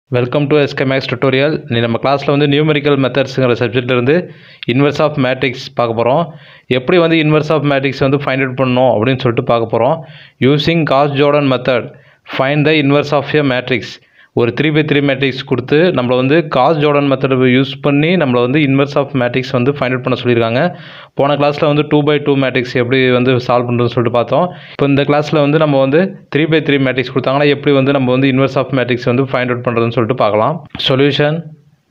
welcome to SK maths tutorial நீ நம்ம கிளாஸில் வந்து நியூமெரிக்கல் மெத்தட்ஸுங்கிற சப்ஜெக்ட்லேருந்து இன்வெர்ஸ் ஆஃப் மேட்ரிக்ஸ் பார்க்க போகிறோம் எப்படி வந்து இன்வெர்ஸ் ஆஃப் மேட்ரிக்ஸ் வந்து ஃபைண்ட் அவுட் பண்ணணும் அப்படின்னு சொல்லிட்டு பார்க்க போகிறோம் using Gauss Jordan method find the inverse of a matrix ஒரு த்ரீ பை த்ரீ மேட்ரிக்ஸ் கொடுத்து நம்மளை வந்து காஸ் ஜோர்டன் மெத்தட் யூஸ் பண்ணி நம்மளை வந்து இன்வெர்ஸ் ஆஃப் மேட்ரிக்ஸ் வந்து ஃபைண்ட் அவுட் பண்ண சொல்லியிருக்காங்க போன கிளாஸில் வந்து டூ பை டூ மேட்ரிக்ஸ் எப்படி வந்து சால்வ் பண்ணுறதுன்னு சொல்லிட்டு பார்த்தோம் இப்போ இந்த கிளாஸில் வந்து நம்ம வந்து த்ரீ பை த்ரீ மேட்ரிக்ஸ் கொடுத்தாங்கன்னா எப்படி வந்து நம்ம வந்து இன்வெர்ஸ் ஆஃப் மேட்ரிக்ஸ் வந்து ஃபைண்ட் அவுட் பண்ணுறதுன்னு சொல்லிட்டு பார்க்கலாம் சொல்யூஷன்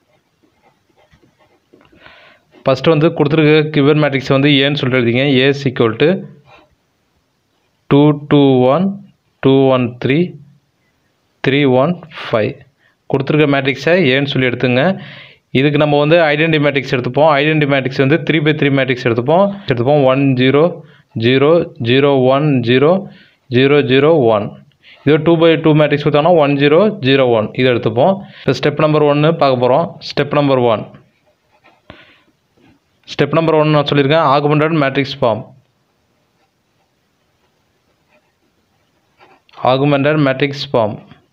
ஃபஸ்ட்டு வந்து கொடுத்துருக்க கிவர் மேட்ரிக்ஸ் வந்து ஏன்னு சொல்லிட்டு எழுதிங்க A's equal to two two one two one three three one five கொடுத்துருக்க மேட்ரிக்ஸை ஏன்னு சொல்லி எடுத்துங்க இதுக்கு நம்ம வந்து ஐடென்டி மேட்ரிக்ஸ் எடுத்துப்போம் ஐடென்டி மேட்ரிக்ஸ் வந்து த்ரீ பை த்ரீ மேட்ரிக்ஸ் எடுத்துப்போம் எடுத்துப்போம் one zero zero zero one zero zero zero one இது டூ பை டூ மேட்ரிக்ஸ் கொடுத்தாங்கன்னா ஒன் ஜீரோ ஜீரோ ஒன் இது எடுத்துப்போம் இப்போ ஸ்டெப் நம்பர் ஒன்று பார்க்க போகிறோம் step number one step number one நான் சொல்லியிருக்கேன் augmented matrix form augmented matrix form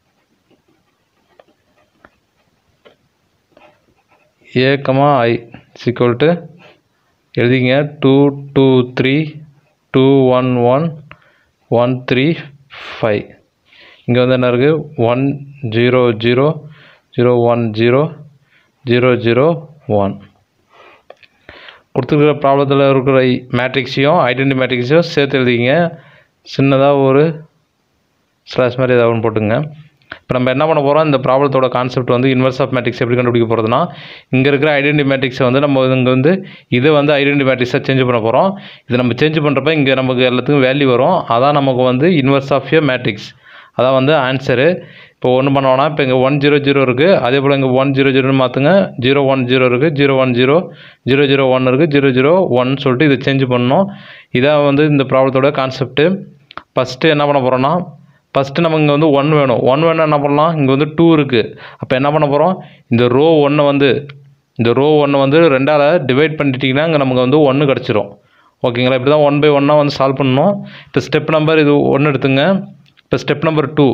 A comma I equal to எழுதிங்க two two three two one one one three five இங்கே வந்து என்ன இருக்குது one zero zero zero one zero zero zero one கொடுத்துருக்குற ப்ராப்ளத்தில் இருக்கிற மேட்ரிக்ஸையும் ஐடென்டி மேட்ரிக்ஸையும் சேர்த்து எழுதிங்க சின்னதாக ஒரு ஸ்லாஷ் மாதிரி ஏதாவது ஒன்று போட்டுங்க இப்போ நம்ம என்ன பண்ண போகிறோம் இந்த ப்ராப்ளத்தோட கான்செப்ட் வந்து இன்வெர்ஸ் ஆஃப் மேட்ரிக்ஸ் எப்படி கண்டுபிடிக்க போகிறதுனா இங்கே இருக்கிற ஐடென்டி மேட்ரிக்ஸை வந்து நம்ம இங்கே வந்து இதை வந்து ஐடென்டி மேட்ரிக்ஸாக சேஞ்ச் பண்ண போகிறோம் இது நம்ம சேஞ்ச் பண்ணுறப்ப இங்கே நமக்கு எல்லாத்துக்கும் வேல்யூ வரும் அதான் நமக்கு வந்து இன்வெர்ஸ் ஆஃப் ஏ மேட்ரிக்ஸ் அதான் வந்து ஆன்சரு இப்போ ஒன்று பண்ணோன்னா இப்போ இங்கே ஒன் ஜீரோ ஜீரோ இருக்குது அதே போல் இங்கே ஒன் ஜீரோ ஜீரோன்னு மாற்றுங்க ஜீரோ ஒன் ஜீரோ இருக்குது zero one zero zero zero one இருக்குது ஜீரோ ஜீரோ ஒன் சொல்லிட்டு இதை சேஞ்ச் பண்ணணும் இதான் வந்து இந்த ப்ராப்ளத்தோட கான்செப்ட்டு ஃபஸ்ட்டு என்ன பண்ண போகிறோன்னா ஃபஸ்ட்டு நம்ம இங்கே வந்து ஒன் வேணும் ஒன் வேணும் என்ன பண்ணலாம் இங்கே வந்து டூ இருக்குது அப்போ என்ன பண்ண போகிறோம் இந்த ரோ ஒன்றை வந்து இந்த ரோ ஒன்றை வந்து ரெண்டால் டிவைட் பண்ணிட்டீங்கன்னா இங்கே நமக்கு வந்து ஒன்று கிடச்சிரும் ஓகேங்களா இப்படி தான் ஒன் பை ஒன்னாக வந்து சால்வ் பண்ணணும் இப்போ ஸ்டெப் நம்பர் இது ஒன்று எடுத்துங்க இப்போ step number two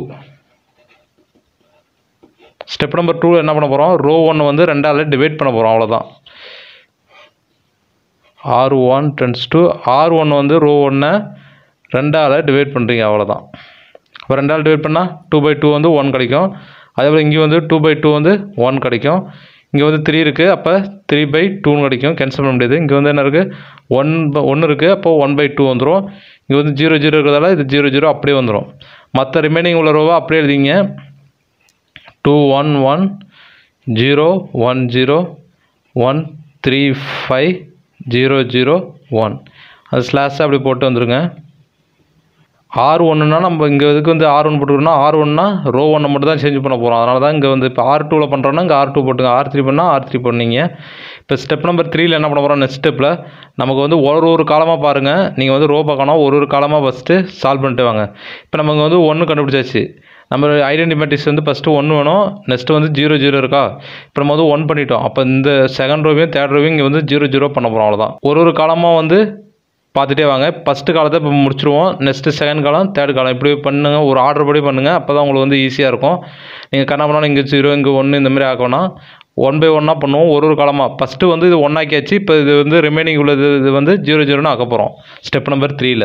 step number two என்ன பண்ண போகிறோம் ரோ ஒன்று வந்து ரெண்டால் டிவைட் பண்ண போகிறோம் அவ்வளோதான் R one tends to R ஒன்று வந்து ரோ ஒன்றை ரெண்டால் டிவைட் பண்ணுறீங்க அவ்வளோதான் இப்போ ரெண்டால் டிவைட் பண்ணால் டூ பை டூ வந்து ஒன் கிடைக்கும் அதே போல் இங்கே வந்து டூ பை டூ வந்து ஒன் கிடைக்கும் இங்கே வந்து த்ரீ இருக்குது அப்போ த்ரீ பை டூன்னு கிடைக்கும் கேன்சல் பண்ண முடியாது இங்கே வந்து என்ன இருக்குது ஒன் ஒன்று இருக்குது அப்போ ஒன் பை டூ வந்துடும் இங்கே வந்து ஜீரோ ஜீரோ இருக்கிறதால இது ஜீரோ ஜீரோ அப்படியே வந்துடும் மற்ற ரிமைனிங் உள்ள ரோவை அப்படியே எழுதிங்க two one one zero one zero one three five zero zero one அது ஸ்லாஷாக அப்படி போட்டு வந்துருங்க ஆர் ஒன்றுனா நம்ம இங்கே இதுக்கு வந்து ஆர் ஒன் போட்டுக்கிறோம்னா ஆர் ஒன்னா ரோ ஒன்னை மட்டும் தான் சேஞ்ச் பண்ண போகிறோம் அதனால தான் இங்கே வந்து இப்போ ஆர் டூவில் பண்ணுறோன்னா இங்கே ஆர் டூ போட்டுங்க ஆர் த்ரீ பண்ணால் ஆர் த்ரீ பண்ணீங்க இப்போ ஸ்டெப் நம்பர் த்ரீயில் என்ன பண்ண போகிறோம் நெக்ஸ்ட் ஸ்டெப்பில் நமக்கு வந்து ஒரு ஒரு காலமாக பாருங்கள் நீங்கள் வந்து ரோ பார்க்கணும் ஒரு ஒரு காலமாக ஃபஸ்ட்டு சால்வ் பண்ணிட்டு வாங்க இப்போ நமக்கு வந்து ஒன்று கண்டுபிடிச்சாச்சு நம்ம ஐடென்டி மேட்ரிக்ஸ் வந்து ஃபஸ்ட்டு ஒன்று வேணும் நெக்ஸ்ட்டு வந்து ஜீரோ ஜீரோ இருக்கா இப்போ நம்ம வந்து ஒன் பண்ணிட்டோம் அப்போ இந்த செகண்ட் ரோவையும் தேர்ட் ரோவையும் இங்கே வந்து ஜீரோ ஜீரோ பண்ண போகிறோம் அவ்வளோதான் ஒரு ஒரு காலமாக வந்து பார்த்துட்டே வாங்க ஃபஸ்ட்டு காலத்தை இப்போ முடிச்சிருவோம் நெக்ஸ்ட்டு செகண்ட் காலம் தேர்ட் காலம் இப்படி பண்ணுங்கள் ஒரு ஆர்டர் படி பண்ணுங்கள் அப்போ தான் உங்களுக்கு வந்து ஈஸியாக இருக்கும் நீங்கள் கண்ணா பண்ணாலும் இங்கே ஜீரோ இங்கே ஒன்று இந்த மாதிரி ஆக்கணும் ஒன் பை ஒன்னாக பண்ணுவோம் ஒரு ஒரு காலமாக ஃபஸ்ட்டு வந்து இது ஒன்னாக்கியாச்சு இப்போ இது வந்து ரிமைனிங் உள்ளது இது வந்து ஜீரோ ஜீரோன்னு ஆக்க போகிறோம் ஸ்டெப் நம்பர் த்ரீயில்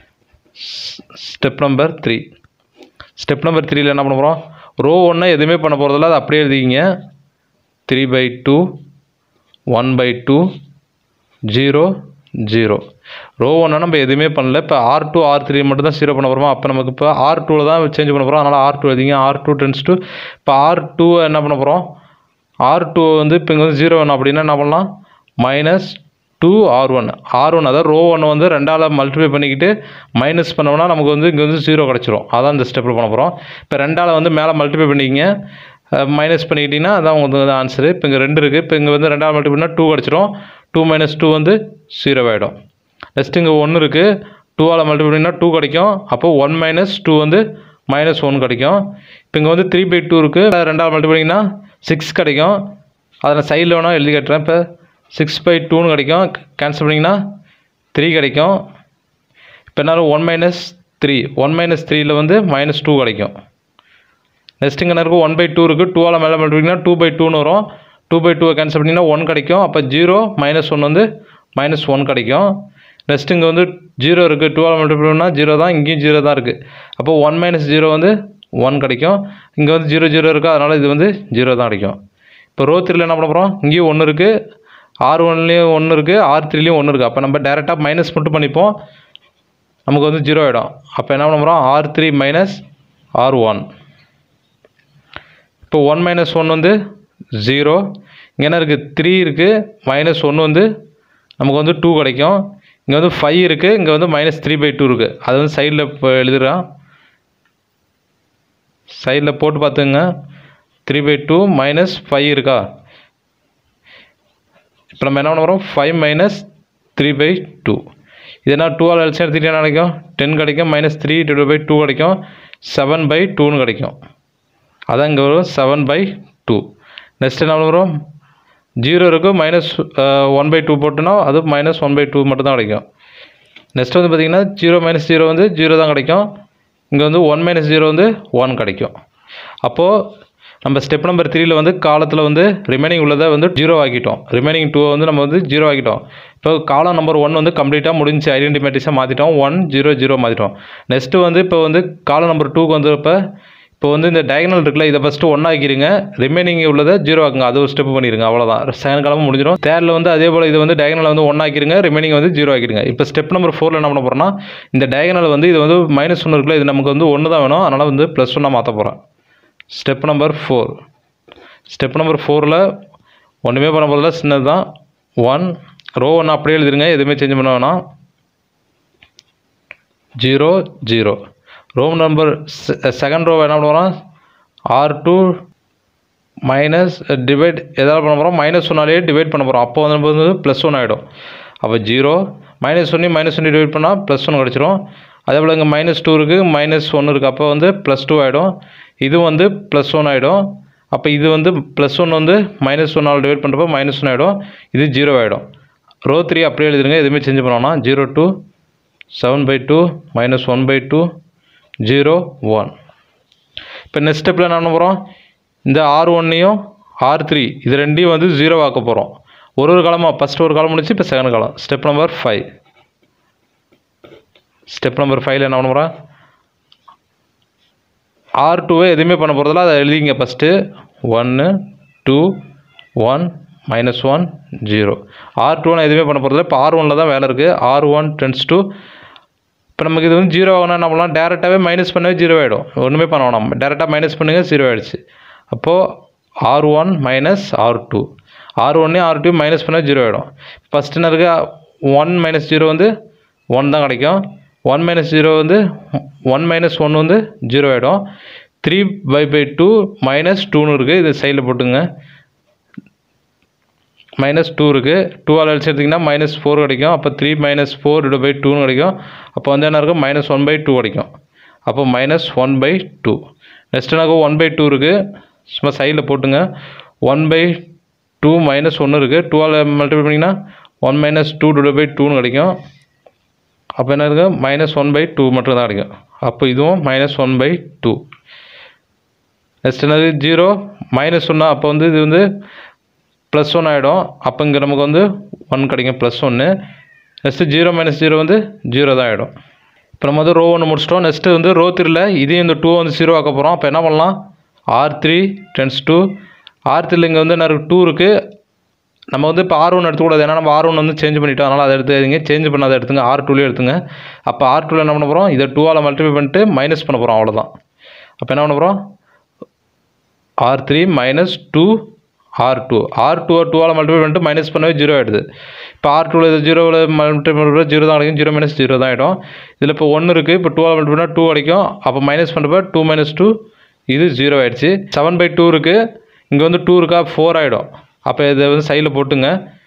step number three step number த்ரீயில் என்ன பண்ண போகிறோம் ரோ ஒன்றை எதுவுமே பண்ண போகிறதில்ல அது அப்படியே எழுதிக்கிங்க three by two one by two zero zero row ஒன்னா நம்ம எதுவுமே பண்ணல இப்போ ஆர் டூ ஆர் த்ரீ மட்டும் தான் ஜீரோ பண்ண போகிறோமா அப்போ நமக்கு இப்போ ஆர் டூவில் தான் சேஞ்ச் பண்ண போகிறோம் அதனால் ஆர் டூ எழுதிங்க ஆர் டூ டென்ஸ் டூ இப்போ ஆர் டூ என்ன பண்ண போகிறோம் ஆர் டூ வந்து இப்போ இங்கே வந்து ஜீரோ வேணும் அப்படின்னா என்ன பண்ணலாம் minus two R one R one அதாவது ரோ ஒன் வந்து ரெண்டால் மல்டிப்ளை பண்ணிக்கிட்டு மைனஸ் பண்ணோம்னா நமக்கு வந்து இங்கே வந்து ஜீரோ கிடச்சிரும் அதான் இந்த ஸ்டெப்பில் பண்ண போகிறோம் இப்போ ரெண்டால் வந்து மேலே மல்டிப்ளை பண்ணிக்கிங்க மைனஸ் பண்ணிக்கிட்டிங்கன்னா அதான் உங்களுக்கு வந்து ஆன்சரு இப்போ இங்கே ரெண்டு இருக்குது இப்போ இங்கே வந்து ரெண்டாவது மல்டிப்ளை பண்ணால் டூ கிடச்சிரும் டூ மைனஸ் டூ வந்து ஜீரோ ஆகிடும் நெக்ஸ்ட் இங்கே ஒன்று இருக்குது டூவால் மல்டிப்ளை பண்ணிங்கன்னா டூ கிடைக்கும் அப்போது ஒன் மைனஸ் டூ வந்து மைனஸ் ஒன் கிடைக்கும் இப்போ இங்கே வந்து த்ரீ பை டூ இருக்குது ரெண்டாவது மல்டிப்ளை பண்ணிங்கன்னா சிக்ஸ் கிடைக்கும் அதில் சைடில் வேணால் எழுதி கட்டுறேன் இப்போ சிக்ஸ் பை டூன்னு கிடைக்கும் கேன்சல் பண்ணிங்கன்னா த்ரீ கிடைக்கும் இப்போ என்னாலும் one minus three one minus த்ரீயில் வந்து மைனஸ் டூ கிடைக்கும் நெக்ஸ்ட் இங்கே இருக்குது ஒன் பை டூ இருக்குது டூவால் மேலே பண்ணிங்கன்னா டூ பை டூன்னு வரும் டூ பை டூவை கேன்சல் பண்ணிங்கன்னா ஒன் கிடைக்கும் அப்போ ஜீரோ மைனஸ் ஒன் வந்து மைனஸ் ஒன் கிடைக்கும் நெக்ஸ்ட் இங்கே வந்து ஜீரோ இருக்குது டூவால் மல்டிப்ளை பண்ணால் ஜீரோ தான் இங்கேயும் ஜீரோ தான் இருக்குது அப்போ ஒன் மைனஸ் ஜீரோ வந்து ஒன் கிடைக்கும் இங்கே வந்து ஜீரோ ஜீரோ இருக்குது அதனால் இது வந்து ஜீரோ தான் கிடைக்கும் இப்போ ரோ த்ரீல என்ன பண்ண போகிறோம் இங்கேயும் ஒன்று இருக்குது ஆர் ஒன்லேயும் ஒன்று இருக்குது ஆர் த்ரீலேயும் ஒன்று இருக்குது அப்போ நம்ம டேரெக்டாக மைனஸ் மட்டும் பண்ணிப்போம் நமக்கு வந்து ஜீரோ ஆகிடும் அப்போ என்ன பண்ண போகிறோம் R three minus R one இப்போ ஒன் மைனஸ் ஒன் வந்து ஜீரோ இங்கே என்ன இருக்குது த்ரீ இருக்குது மைனஸ் ஒன்று வந்து நமக்கு வந்து டூ கிடைக்கும் இங்கே வந்து ஃபைவ் இருக்குது இங்கே வந்து மைனஸ் த்ரீ பை டூ இருக்குது அது வந்து சைடில் இப்போ எழுதுகிறான் சைடில் போட்டு பார்த்துங்க three by two minus five இருக்கா இப்போ நம்ம என்ன பண்ண போகிறோம் five minus three by two இதுனா டூவால் எல்சி எடுத்துக்கிட்டே கிடைக்கும் டென் கிடைக்கும் minus three divide by two கிடைக்கும் செவன் பை டூன்னு கிடைக்கும் அதான் இங்கே வரும் செவன் பை டூ நெக்ஸ்ட் என்ன வரும் ஜீரோ இருக்குது மைனஸ் ஒன் பை டூ போட்டோன்னா அது மைனஸ் ஒன் பை டூ மட்டும் தான் கிடைக்கும் நெக்ஸ்ட் வந்து பார்த்திங்கன்னா ஜீரோ மைனஸ் ஜீரோ வந்து ஜீரோ தான் கிடைக்கும் இங்கே வந்து ஒன் மைனஸ் ஜீரோ வந்து ஒன் கிடைக்கும் அப்போது நம்ம ஸ்டெப் நம்பர் த்ரீல வந்து காலத்தில் வந்து ரிமைனிங் உள்ளதை வந்து ஜீரோ ஆக்கிட்டோம் ரிமைனிங் டூவை வந்து நம்ம வந்து ஜீரோ ஆக்கிட்டோம் இப்போ காலம் நம்பர் ஒன் வந்து கம்ப்ளீட்டாக முடிஞ்சு ஐடென்டி மேட்ரிக்ஸாக மாற்றிட்டோம் ஒன் ஜீரோ ஜீரோ மாற்றிட்டோம் நெக்ஸ்ட்டு வந்து இப்போ வந்து காலம் நம்பர் டூக்கு வந்து இப்போ இப்போ வந்து இந்த டயகனல் இருக்குல்ல இதை ஃபஸ்ட்டு ஒன் ஆக்கிடுங்க ரிமைனிங் உள்ளதை ஜீரோ ஆக்குங்க அது ஒரு ஸ்டெப் பண்ணிடுங்க அவ்வளோதான் செகண்ட் காலமும் முடிஞ்சிடும் தேர்டில் வந்து அதே போல் இது வந்து டயகனல் வந்து ஒன் ஆக்கிடுங்க ரிமைனிங் வந்து ஜீரோ ஆக்கிடுங்க இப்போ ஸ்டெப் நம்பர் ஃபோரில் என்ன பண்ண போகிறோம்னா இந்த டயகனல் வந்து இது வந்து மைனஸ் ஒன்று இருக்குல்ல இது நமக்கு வந்து ஒன்று தான் வேணும் அதனால் வந்து ப்ளஸ் ஒன்னாக மாற்ற போகிறேன் step number four step number ஃபோரில் ஒன்றுமே பண்ண போதில்ல சின்னது தான் ஒன் ரோ ஒன்று அப்படியே எழுதிருங்க எதுவுமே சேஞ்ச் பண்ண வேணாம் zero zero row number second row என்ன பண்ணுறோம் ஆர் டூ மைனஸ் டிவைட் எதாவது பண்ண போகிறோம் மைனஸ் ஒன்னாலே டிவைட் பண்ண போகிறோம் அப்போ வந்து நம்ம வந்து ப்ளஸ் ஒன் ஆகிடும் அப்போ ஜீரோ மைனஸ் ஒன்று மைனஸ் ஒன்று டிவைட் பண்ணால் ப்ளஸ் ஒன் கிடச்சிரும் அதே போல் இங்கே மைனஸ் டூ இருக்குது மைனஸ் ஒன்று இருக்குது அப்போ வந்து ப்ளஸ் டூ ஆகிடும் இது வந்து ப்ளஸ் ஒன் ஆகிடும் அப்போ இது வந்து ப்ளஸ் ஒன் வந்து மைனஸ் ஒன்னால் டிவைட் பண்ணுறப்போ மைனஸ் ஒன் ஆகிடும் இது ஜீரோ ஆகிடும் ரோ த்ரீ அப்படியே எழுதிருங்க எதுவுமே சேஞ்ச் பண்ணோன்னா zero two seven by two minus one by two zero one இப்போ நெக்ஸ்ட் ஸ்டெப்பில் என்ன பண்ண போகிறோம் இந்த ஆர் ஒன்னையும் ஆர் த்ரீ இது ரெண்டையும் வந்து ஜீரோ ஆக்க போகிறோம் ஒரு ஒரு காலமாக ஃபஸ்ட் ஒரு காலம் முடிச்சு இப்போ second column step number five step number ஃபைவ்ல என்ன பண்ண போகிறோம் ஆர் டூவை எதுவுமே பண்ண போகிறதில்ல அதை எழுதிங்க ஃபஸ்ட்டு ஒன்று two one minus one zero R டூன்னு எதுவுமே பண்ண போகிறதில்ல இப்போ ஆர் ஒனில் தான் வேலை இருக்குது ஆர் ஒன் டென்ஸ் டூ இப்போ நமக்கு இது வந்து ஜீரோ ஆகணும் என்ன பண்ணலாம் டேரெக்டாகவே மைனஸ் பண்ணவே ஜீரோ ஆகிடும் ஒன்றுமே பண்ண வேணாம் டேரெக்டாக மைனஸ் பண்ணுங்கள் ஜீரோ ஆகிடுச்சு அப்போது R one minus R two R ஒன்னே ஆர் டூ மைனஸ் பண்ணால் ஜீரோ ஆகிடும் ஃபஸ்ட்டு என்ன இருக்குது ஒன் மைனஸ் ஜீரோ வந்து ஒன் தான் கிடைக்கும் ஒன் மைனஸ் ஜீரோ வந்து ஒன் மைனஸ் ஒன் வந்து ஜீரோ ஆகிடும் three by by two minus டூன்னு இருக்குது இது சைடில் போட்டுங்க மைனஸ் டூ இருக்குது டூவால் அடிச்சு எடுத்திங்கன்னா மைனஸ் ஃபோர் கிடைக்கும் அப்போ three minus four divide by டூன்னு கிடைக்கும் அப்போ வந்து என்ன இருக்கும் மைனஸ் ஒன் பை டூ கிடைக்கும் அப்போ minus one by two next எனக்கு ஒன் பை டூ இருக்குது சும்மா சைடில் போட்டுங்க ஒன் பை டூ மைனஸ் ஒன்று இருக்குது டூவால் மல்டிப்ளை பண்ணிங்கன்னா one minus two divide by டூன்னு கிடைக்கும் அப்போ என்ன இருக்குது மைனஸ் ஒன் பை டூ மட்டும் தான் கிடைக்கும் அப்போ இதுவும் minus one by two next என்னது ஜீரோ மைனஸ் ஒன்று அப்போ வந்து இது வந்து ப்ளஸ் ஒன் ஆகிடும் அப்போ இங்கே நமக்கு வந்து ஒன் கிடைக்கும் ப்ளஸ் ஒன்று நெக்ஸ்ட்டு ஜீரோ மைனஸ் ஜீரோ வந்து ஜீரோ தான் ஆகிடும் இப்போ நம்ம வந்து ரோ ஒன்று முடிச்சிட்டோம் நெக்ஸ்ட்டு வந்து ரோ த்ரீல இதையும் இந்த டூ வந்து ஜீரோ ஆக்க போகிறோம் அப்போ என்ன பண்ணலாம் R three tends to R த்ரீல இங்கே வந்து என்ன இருக்குது டூ இருக்குது நம்ம வந்து இப்போ ஆர் ஒன் எடுத்துக்கூடாது ஏன்னா நம்ம ஆர் ஒன் வந்து சேஞ்ச் பண்ணிட்டோம் அதனால் அதை எடுத்துங்க சேஞ்ச் பண்ணாத எடுத்துங்க ஆர் டூலேயே எடுத்துங்க அப்போ ஆர் டூவில் என்ன பண்ண போகிறோம் இதை டூவால் மல்டிப்ளை பண்ணிட்டு மைனஸ் பண்ண போகிறோம் அவ்வளோதான் அப்போ என்ன பண்ண போகிறோம் R three minus two R two R two டூவால் மல்டிப்ளை பண்ணிட்டு மைனஸ் பண்ணவே ஜீரோ ஆகிடுது இப்போ ஆர் டூவில் இது ஜீரோவில் மல்டிப்ளை பண்ணுறப்ப ஜீரோ தான் கிடைக்கும் ஜீரோ மைனஸ் ஜீரோ தான் ஆகிடும் இதில் இப்போ ஒன்று இருக்குது இப்போ டூவால் மல்டிப்ளை பண்ணால் டூ கிடைக்கும் அப்போ மைனஸ் பண்ணுறப்ப டூ மைனஸ் டூ இது ஜீரோ ஆகிடுச்சு செவன் பை டூ இருக்குது இங்கே வந்து டூ இருக்கா ஃபோர் ஆகிடும் அப்போ இதை வந்து சைடில் போட்டுங்க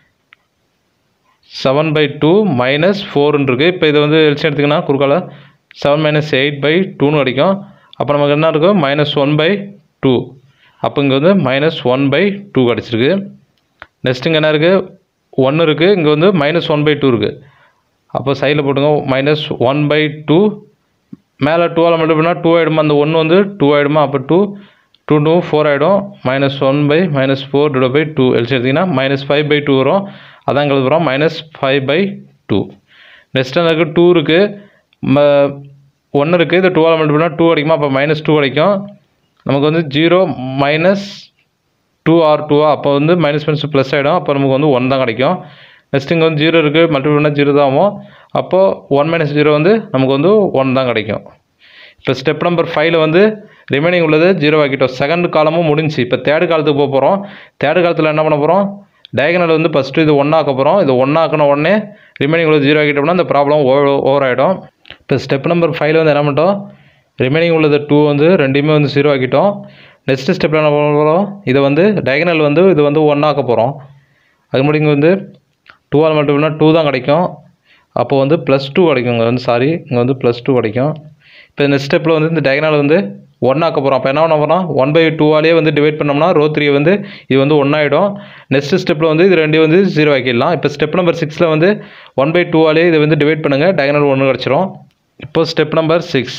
செவன் பை டூ மைனஸ் ஃபோர்னு இருக்குது இப்போ இதை வந்து எல்சி எடுத்திங்கன்னா குறுக்கால செவன் மைனஸ் எயிட் பை டூன்னு கிடைக்கும் அப்போ நமக்கு என்ன இருக்கும் மைனஸ் ஒன் பை டூ அப்போ இங்கே வந்து மைனஸ் ஒன் பை டூ கிடச்சிருக்கு நெக்ஸ்ட் இங்கே என்ன இருக்குது ஒன்று இருக்குது இங்கே வந்து மைனஸ் ஒன் பை டூ இருக்குது அப்போ சைடில் போட்டுங்க மைனஸ் ஒன் பை டூ மேலே டூவால் மட்டும் பண்ணால் டூ ஆகிடுமா அந்த ஒன்று வந்து டூ ஆகிடுமா அப்போ டூ டூ டூ ஃபோர் ஆகிடும் minus one by minus four divide by two LC எடுத்திங்கன்னா மைனஸ் ஃபைவ் பை டூ வரும் அதான் எழுதுகிறோம் minus five by two next எனக்கு டூ இருக்குது ஒன்று இருக்குது இது டூவால் மல்டிபிள் பண்ணால் டூ கிடைக்குமா அப்போ மைனஸ் டூ கிடைக்கும் நமக்கு வந்து ஜீரோ மைனஸ் டூ ஆர் டூவா அப்போ வந்து மைனஸ் மைனஸ் ப்ளஸ் ஆகிடும் அப்போ நமக்கு வந்து ஒன் தான் கிடைக்கும் நெக்ஸ்ட் இங்கே வந்து ஜீரோ இருக்குது மல்டிபிள் பண்ணால் ஜீரோ தான் ஆகும் அப்போது ஒன் மைனஸ் ஜீரோ வந்து நமக்கு வந்து ஒன் தான் கிடைக்கும் இப்போ ஸ்டெப் நம்பர் ஃபைவ்ல வந்து ரிமைனிங் உள்ளது ஜீரோ ஆக்கிட்டோம் செகண்ட் காலமும் முடிஞ்சு இப்போ தேர்ட் காலத்துக்கு போக போகிறோம் தேர்ட் காலத்தில் என்ன பண்ண போகிறோம் டயகனல் வந்து ஃபஸ்ட்டு இது ஒன்றாக்க போகிறோம் இது ஒன்றாக்கின உடனே ரிமைனிங் உள்ளது ஜீரோ ஆக்கிட்டோம்னா இந்த ப்ராப்ளம் ஓவர் ஓவர் ஆகிடும் இப்போ ஸ்டெப் நம்பர் ஃபைவ்ல வந்து என்ன பண்ணிட்டோம் ரிமைனிங் உள்ளது டூ வந்து ரெண்டையுமே வந்து ஜீரோ ஆக்கிட்டோம் நெக்ஸ்ட் ஸ்டெப்பில் என்ன பண்ண போகிறோம் இதை வந்து டயகனல் வந்து இது வந்து ஒன்றாக்க போகிறோம் அது முன்னாடி இங்கே வந்து டூவால் மல்டிபிள்னா டூ தான் கிடைக்கும் அப்போ வந்து ப்ளஸ் டூ கிடைக்கும் இங்கே வந்து சாரி இங்கே வந்து ப்ளஸ் டூ கிடைக்கும் இப்போ நெக்ஸ்ட் ஸ்டெப்பில் வந்து இந்த டயகனல் வந்து ஒன்றாக்க போகிறோம் அப்போ என்ன பண்ண போகிறோம் ஒன் பை டூவாலே வந்து டிவைட் பண்ணோம்னா ரோ த்ரீ வந்து இது வந்து ஒன்றாயிடும் நெக்ஸ்ட் ஸ்டெப்பில் வந்து இது ரெண்டையும் வந்து ஜீரோ ஆக்கிடலாம் இப்போ ஸ்டெப் நம்பர் சிக்ஸில் வந்து ஒன் பை டூவாலே இதை வந்து டிவைட் பண்ணுங்கள் டயகனல் ஒன்று கிடச்சிரும் இப்போ step number six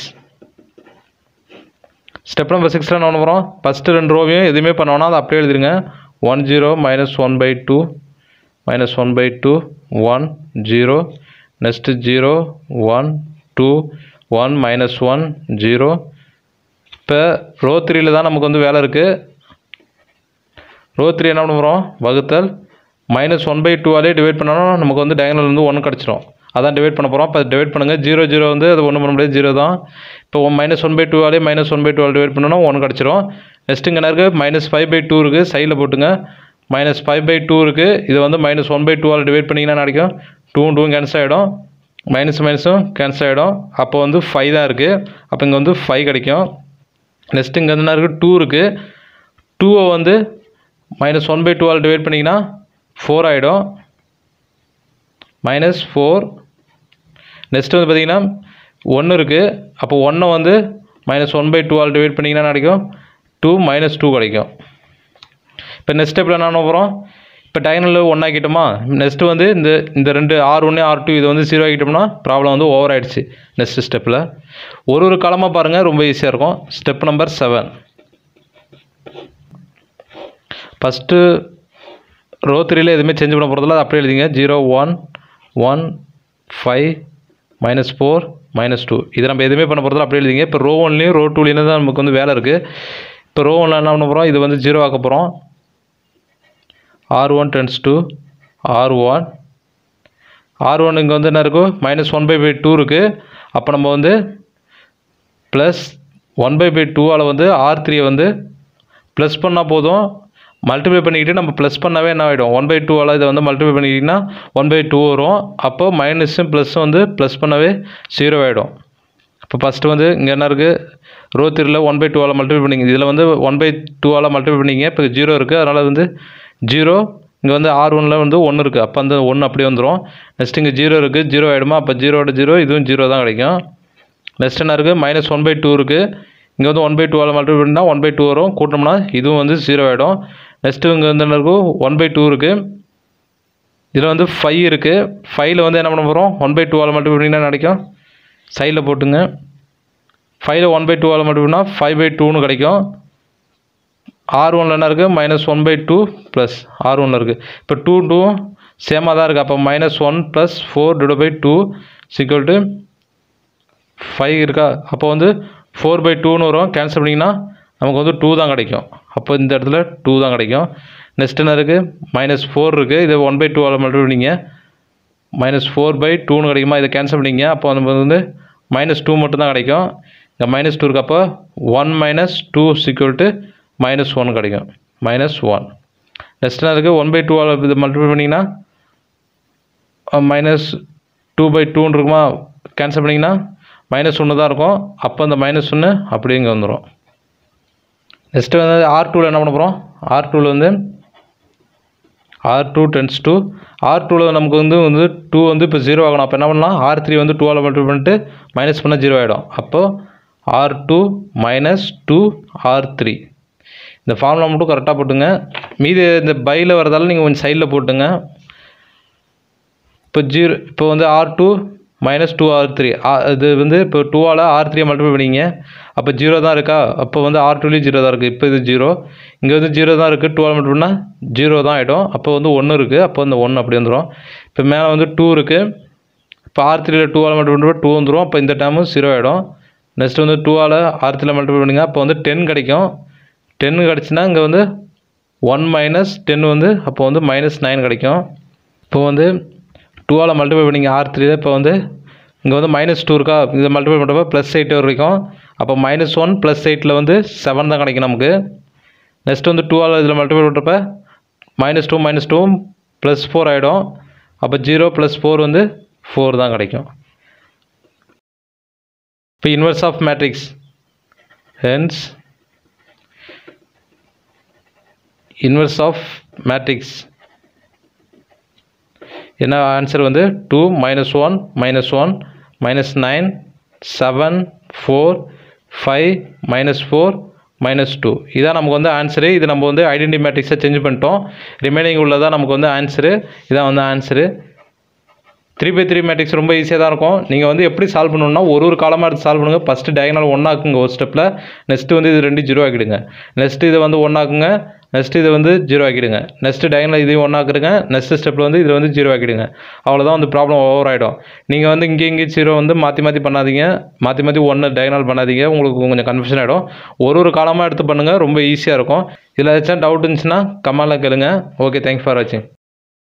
step number சிக்ஸில் என்ன பண்ண போகிறோம் ஃபஸ்ட்டு ரெண்டு ரோவையும் எதுவுமே பண்ணோன்னா அதை அப்படியே எழுதிருங்க one zero minus one by two minus one by two one zero next zero one two one minus one zero இப்போ ரோ த்ரீயில் தான் நமக்கு வந்து வேலை இருக்குது ரோ த்ரீ என்ன பண்ணுறோம் வகுத்தல் மைனஸ் ஒன் பை டூவாலே டிவைட் பண்ணோம்னா நமக்கு வந்து டயகனல் வந்து ஒன்று கிடச்சிரும் அதான் டிவைட் பண்ண போகிறோம் இப்போ டிவைட் பண்ணுங்கள் ஜீரோ ஜீரோ வந்து அது ஒன்றும் பண்ண முடியாது ஜீரோ தான் இப்போ மைனஸ் ஒன் பை டூவாலே மைனஸ் ஒன் பை டூவால் டிவைட் பண்ணோன்னா ஒன்று கிடச்சிரும் நெக்ஸ்ட் இங்கே இருக்குது மைனஸ் ஃபைவ் பை டூ இருக்குது சைடில் போட்டுங்க மைனஸ் ஃபைவ் பை டூ இருக்குது இது வந்து மைனஸ் ஒன் பை டூவால் டிவைட் பண்ணிங்கன்னா கிடைக்கும் டூ டூவும் கேன்சல் ஆகிடும் மைனஸ் மைனஸும் கேன்சல் ஆகிடும் அப்போ வந்து ஃபைவ் தான் இருக்குது அப்போ இங்கே வந்து ஃபைவ் கிடைக்கும் நெக்ஸ்ட் இங்கே என்ன இருக்குது டூ இருக்குது டூவை வந்து மைனஸ் ஒன் பை டூவால் டிவைட் பண்ணிங்கன்னா ஃபோர் ஆகிடும் மைனஸ் ஃபோர் நெக்ஸ்ட் வந்து பார்த்தீங்கன்னா ஒன்று இருக்குது அப்போ ஒன்றை வந்து மைனஸ் ஒன் பை டூவால் டிவைட் பண்ணிங்கன்னா கிடைக்கும் டூ மைனஸ் டூ கிடைக்கும் இப்போ நெக்ஸ்ட் ஸ்டெப்பில் என்ன பண்ண போகிறோம் இப்போ டயகனலில் ஒன் ஆக்கிட்டோமா நெக்ஸ்ட்டு வந்து இந்த இந்த ரெண்டு ஆர் ஒன்று ஆர் டூ இதை வந்து ஜீரோ ஆக்கிட்டோம்னா ப்ராப்ளம் வந்து ஓவர் ஆயிடுச்சு நெக்ஸ்ட் ஸ்டெப்பில் ஒரு ஒரு காலமாக பாருங்கள் ரொம்ப ஈஸியாக இருக்கும் step number seven first row த்ரீல எதுவுமே சேஞ்ச் பண்ண போகிறதில்ல அது அப்படியே எழுதிங்க zero one one five minus four minus two இதை நம்ம எதுவுமே பண்ண போகிறதில்ல அப்படியே எழுதிங்க இப்போ ரோ ஒன்லேயும் ரோ டூலேயும் தான் நமக்கு வந்து வேலை இருக்குது இப்போ ரோ ஒன்ல என்ன பண்ண போகிறோம் இது வந்து ஜீரோ ஆக்க போகிறோம் R one tends to R one R one இங்கே வந்து என்ன இருக்கும் minus one by by two இருக்குது அப்போ நம்ம வந்து ப்ளஸ் ஒன் பை பை டூவால் வந்து ஆர் த்ரீயை வந்து ப்ளஸ் பண்ணால் போதும் மல்டிப்ளை பண்ணிக்கிட்டு நம்ம ப்ளஸ் பண்ணாவே என்ன ஆகிடும் ஒன் பை டூவால் இதை வந்து மல்டிப்ளை பண்ணிக்கிட்டிங்கன்னா ஒன் பை டூ வரும் அப்போ மைனஸும் ப்ளஸ்ஸும் வந்து ப்ளஸ் பண்ணவே ஜீரோ ஆகிடும் இப்போ ஃபஸ்ட்டு வந்து இங்கே என்ன இருக்குது ரோ த்ரீல ஒன் பை டூவால் மல்டிப்ளை பண்ணிங்க இதில் வந்து ஒன் பை டூவால் மல்டிப்ளை பண்ணிங்க இப்போ ஜீரோ இருக்குது அதனால் வந்து ஜீரோ இங்கே வந்து ஆர் ஒனில் வந்து ஒன்று இருக்குது அப்போ அந்த ஒன்று அப்படியே வந்துடும் நெக்ஸ்ட் இங்கே ஜீரோ இருக்குது ஜீரோ ஆகிடுமா அப்போ ஜீரோட ஜீரோ இதுவும் ஜீரோ தான் கிடைக்கும் நெக்ஸ்ட் என்ன இருக்குது மைனஸ் ஒன் பை டூ இருக்குது இங்கே வந்து ஒன் பை டூவால் மல்டிப்ளை பண்ணால் ஒன் பை டூ வரும் கூட்டோம்னா இதுவும் வந்து ஜீரோ ஆகிடும் நெக்ஸ்ட்டு இங்கே வந்து என்ன இருக்கும் ஒன் பை டூ இருக்குது இதில் வந்து ஃபைவ் இருக்குது ஃபைவ்ல வந்து என்ன பண்ண போகிறோம் ஒன் பை டூவால் மல்டிப்ளை பண்ணிங்கன்னா கிடைக்கும் சைடில் போட்டுங்க ஃபைவ்ல ஒன் பை டூவால் மல்டிப்ளை பண்ணால் ஃபைவ் பை டூன்னு கிடைக்கும் ஆர் ஒனில் என்ன இருக்குது minus one by two plus R ஒனில் இருக்குது இப்போ டூ டூ சேமாக தான் இருக்குது அப்போ minus one plus four divide by two equal to five இருக்கா அப்போ வந்து ஃபோர் பை டூன்னு வரும் கேன்சல் பண்ணிங்கன்னா நமக்கு வந்து டூ தான் கிடைக்கும் அப்போ இந்த இடத்துல டூ தான் கிடைக்கும் நெக்ஸ்ட் என்ன இருக்குது மைனஸ் ஃபோர் இருக்குது இது ஒன் பை டூவால் மல்டிப்ளை பண்ணிங்க மைனஸ் ஃபோர் பை டூன்னு கிடைக்குமா இதை கேன்சல் பண்ணிங்க அப்போ நம்ம வந்து மைனஸ் டூ மட்டும் தான் கிடைக்கும் இங்கே மைனஸ் டூ இருக்கு அப்போ one minus two equal to minus one கிடைக்கும் மைனஸ் ஒன் நெக்ஸ்ட் என்ன இருக்குது ஒன் பை டூவால் இது மல்டிப்ளை பண்ணிங்கன்னா மைனஸ் டூ பை டூன்னு இருக்குமா கேன்சல் பண்ணிங்கன்னா மைனஸ் ஒன்று தான் இருக்கும் அப்போ அந்த மைனஸ் ஒன்று அப்படியே இங்கே வந்துடும் நெக்ஸ்ட்டு வந்து ஆர் டூவில் என்ன பண்ண போகிறோம் ஆர் டூவில் வந்து R two tends to R டூவில் நமக்கு வந்து வந்து டூ வந்து இப்போ ஜீரோ ஆகணும் அப்போ என்ன பண்ணலாம் ஆர் த்ரீ வந்து டூவால் மல்டிபிள் பண்ணிட்டு மைனஸ் பண்ணால் ஜீரோ ஆகிடும் அப்போது R two minus two R three இந்த ஃபார்முலா மட்டும் கரெக்டாக போட்டுங்க மீதி இந்த பையில் வரதால நீங்கள் கொஞ்சம் சைடில் போட்டுங்க இப்போ ஜீரோ இப்போ வந்து R two minus two R three இது வந்து இப்போ டூவால் ஆர் த்ரீயை மல்டிபிள் பண்ணிங்க அப்போ ஜீரோ தான் இருக்கா அப்போ வந்து ஆர் டூலேயும் ஜீரோ தான் இருக்குது இப்போ இது ஜீரோ இங்கே வந்து ஜீரோ தான் இருக்குது டூவால் மல்டிபிள் பண்ணால் ஜீரோ தான் ஆகிடும் அப்போ வந்து ஒன்று இருக்குது அப்போ இந்த ஒன்று அப்படி வந்துடும் இப்போ மேலே வந்து டூ இருக்குது இப்போ ஆர் த்ரீயில் டூவால் மல்டிபிள் பண்ணுறப்ப டூ வந்துடும் அப்போ இந்த டேமும் ஜீரோ ஆகிடும் நெக்ஸ்ட் வந்து டூவால் ஆர் த்ரீயில் மல்டிபிள் பண்ணுங்க அப்போ வந்து டென் கிடைக்கும் டென் கிடச்சுன்னா இங்கே வந்து ஒன் மைனஸ் டென் வந்து அப்போ வந்து மைனஸ் நைன் கிடைக்கும் இப்போ வந்து டூவால் மல்டிபிள் பண்ணிங்க ஆர் த்ரீ இப்போ வந்து இங்கே வந்து மைனஸ் டூ இருக்கா இதை மல்டிபிள் பண்ணுறப்ப ப்ளஸ் எயிட் வரைக்கும் அப்போ மைனஸ் ஒன் ப்ளஸ் எயிட்டில் வந்து செவன் தான் கிடைக்கும் நமக்கு நெக்ஸ்ட் வந்து டூவால் இதில் மல்டிபிள் பண்ணுறப்ப minus two minus two plus four ஆகிடும் அப்போ ஜீரோ ப்ளஸ் ஃபோர் வந்து ஃபோர் தான் கிடைக்கும் இப்போ inverse of matrix hence inverse of matrix என்ன ஆன்சர் வந்து two minus one minus one minus nine seven four five minus four minus two இதான் நமக்கு வந்து ஆன்சரு இது நம்ம வந்து ஐடென்டி மேட்ரிக்ஸை சேஞ்ச் பண்ணிட்டோம் ரிமைனிங் உள்ளதான் நமக்கு வந்து ஆன்சரு இதான் வந்து answer three by three matrix ரொம்ப ஈஸியாக தான் இருக்கும் நீங்கள் வந்து எப்படி சால்வ் பண்ணணும்னா ஒரு ஒரு காலமாக எடுத்து சால்வ் பண்ணுங்கள் ஃபஸ்ட்டு டயகனல் ஒன்றாக்குங்க ஒரு ஸ்டெப்பில் நெக்ஸ்ட்டு வந்து இது ரெண்டு ஜீரோ ஆக்கிடுங்க நெக்ஸ்ட்டு இதை வந்து ஒன்றாக்குங்க நெக்ஸ்ட்டு இதை வந்து ஜீரோ ஆக்கிடுங்க நெக்ஸ்ட்டு டயகனல் இதையும் ஒன்றாக்குறங்க நெக்ஸ்ட் ஸ்டெப்பில் வந்து இதில் வந்து ஜீரோ ஆக்கிடுங்க அவ்வளோதான் வந்து ப்ராப்ளம் ஓவர் ஆகிடும் நீங்கள் வந்து இங்கே இங்கே ஜீரோ வந்து மாற்றி மாற்றி பண்ணாதீங்க மாற்றி மாற்றி ஒன்று டயகனல் பண்ணாதீங்க உங்களுக்கு கொஞ்சம் கன்ஃபியூஷன் ஆகிடும் ஒரு ஒரு காலமாக எடுத்து பண்ணுங்கள் ரொம்ப ஈஸியாக இருக்கும் இதில் ஏதாச்சும் டவுட் இருந்துச்சுன்னா கமெண்டில் கேளுங்க ஓகே தேங்க்ஸ் ஃபார் வாட்சிங்